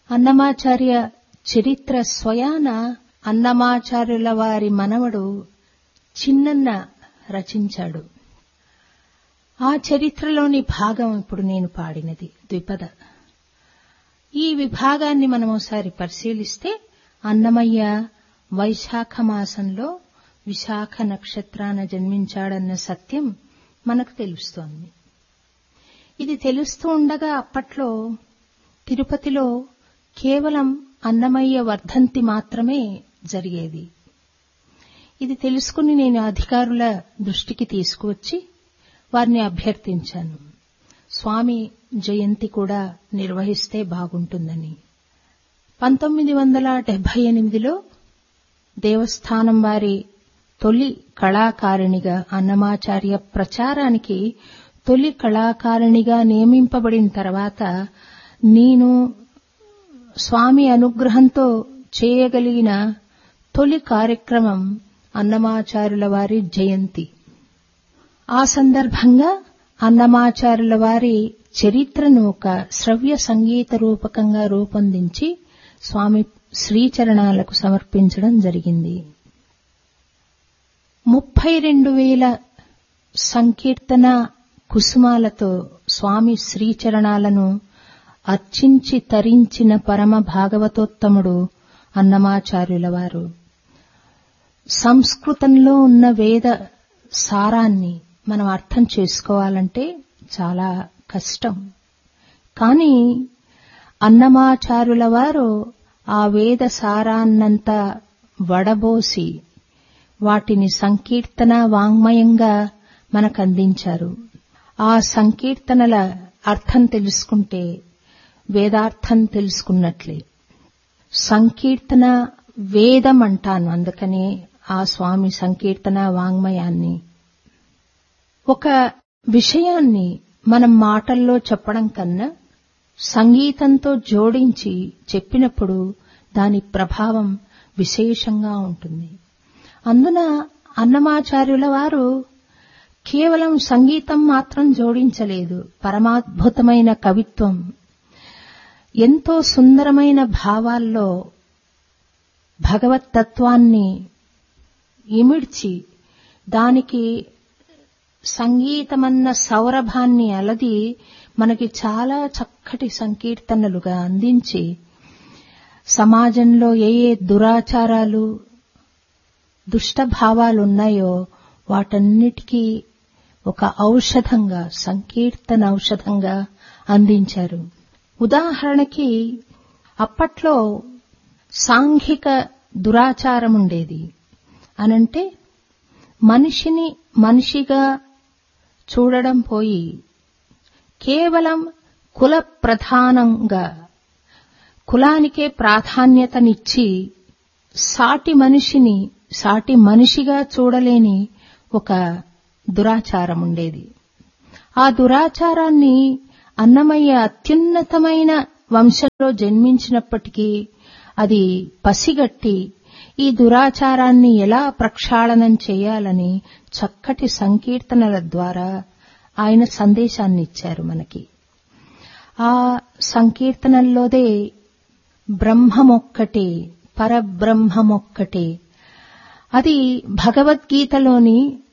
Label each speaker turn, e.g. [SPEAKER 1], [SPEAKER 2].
[SPEAKER 1] అన్నమాచార్య చరిత్ర స్వయాన అన్నమాచార్యుల వారి మనవడు చిన్నన్న రచించాడు ఆ చరిత్రలోని భాగం ఇప్పుడు నేను పాడినది ద్విపద ఈ విభాగాన్ని మనం ఒకసారి పరిశీలిస్తే అన్నమయ్య వైశాఖ మాసంలో విశాఖ నక్షత్రాన జన్మించాడన్న సత్యం మనకు తెలుస్తోంది ఇది తెలుస్తూ ఉండగా అప్పట్లో తిరుపతిలో కేవలం అన్నమయ్య వర్ధంతి మాత్రమే జరిగేది ఇది తెలుసుకుని నేను అధికారుల దృష్టికి తీసుకువచ్చి వారిని అభ్యర్థించాను స్వామి జయంతి కూడా నిర్వహిస్తే బాగుంటుందని పంతొమ్మిది వందల డెబ్బై ఎనిమిదిలో దేవస్థానం వారి తొలి కళాకారిణిగా అన్నమాచార్య ప్రచారానికి తొలి కళాకారిణిగా నియమింపబడిన తర్వాత నేను స్వామి అనుగ్రహంతో చేయగలిగిన తొలి కార్యక్రమం అన్నమాచారుల వారి జయంతి ఆ సందర్భంగా అన్నమాచారుల వారి చరిత్రను ఒక శ్రవ్య సంగీత రూపకంగా రూపొందించి స్వామి శ్రీచరణాలకు సమర్పించడం జరిగింది ముప్పై రెండు వేల సంకీర్తన కుసుమాలతో స్వామి శ్రీచరణాలను అర్చించి తరించిన పరమ భాగవతోత్తముడు అన్నమాచార్యుల వారు సంస్కృతంలో ఉన్న వేద సారాన్ని మనం అర్థం చేసుకోవాలంటే చాలా కష్టం కానీ అన్నమాచారుల వారు ఆ వేద సారాన్నంతా వడబోసి వాటిని సంకీర్తన వాంగ్మయంగా మనకు అందించారు ఆ సంకీర్తనల అర్థం తెలుసుకుంటే వేదార్థం తెలుసుకున్నట్లే సంకీర్తన వేదం అంటాను అందుకనే ఆ స్వామి సంకీర్తన వాంగ్మయాన్ని ఒక విషయాన్ని మనం మాటల్లో చెప్పడం కన్నా సంగీతంతో జోడించి చెప్పినప్పుడు దాని ప్రభావం విశేషంగా ఉంటుంది అందున అన్నమాచార్యుల వారు కేవలం సంగీతం మాత్రం జోడించలేదు పరమాద్భుతమైన కవిత్వం ఎంతో సుందరమైన భావాల్లో భగవత్తత్వాన్ని ఇమిడ్చి దానికి సంగీతమన్న సౌరభాన్ని అలది మనకి చాలా చక్కటి సంకీర్తనలుగా అందించి సమాజంలో ఏ ఏ దురాచారాలు దుష్టభావాలు ఉన్నాయో వాటన్నిటికీ ఒక ఔషధంగా సంకీర్తన ఔషధంగా అందించారు ఉదాహరణకి అప్పట్లో సాంఘిక దురాచారం ఉండేది అనంటే మనిషిని మనిషిగా చూడడం పోయి కేవలం కుల ప్రధానంగా కులానికే ప్రాధాన్యతనిచ్చి సాటి మనిషిని సాటి మనిషిగా చూడలేని ఒక దురాచారం ఉండేది ఆ దురాచారాన్ని అన్నమయ్య అత్యున్నతమైన వంశంలో జన్మించినప్పటికీ అది పసిగట్టి ఈ దురాచారాన్ని ఎలా ప్రక్షాళనం చేయాలని చక్కటి సంకీర్తనల ద్వారా ఆయన సందేశాన్ని ఇచ్చారు మనకి ఆ సంకీర్తనల్లోదే బ్రహ్మమొక్కటే పరబ్రహ్మమొక్కటే అది భగవద్గీతలోని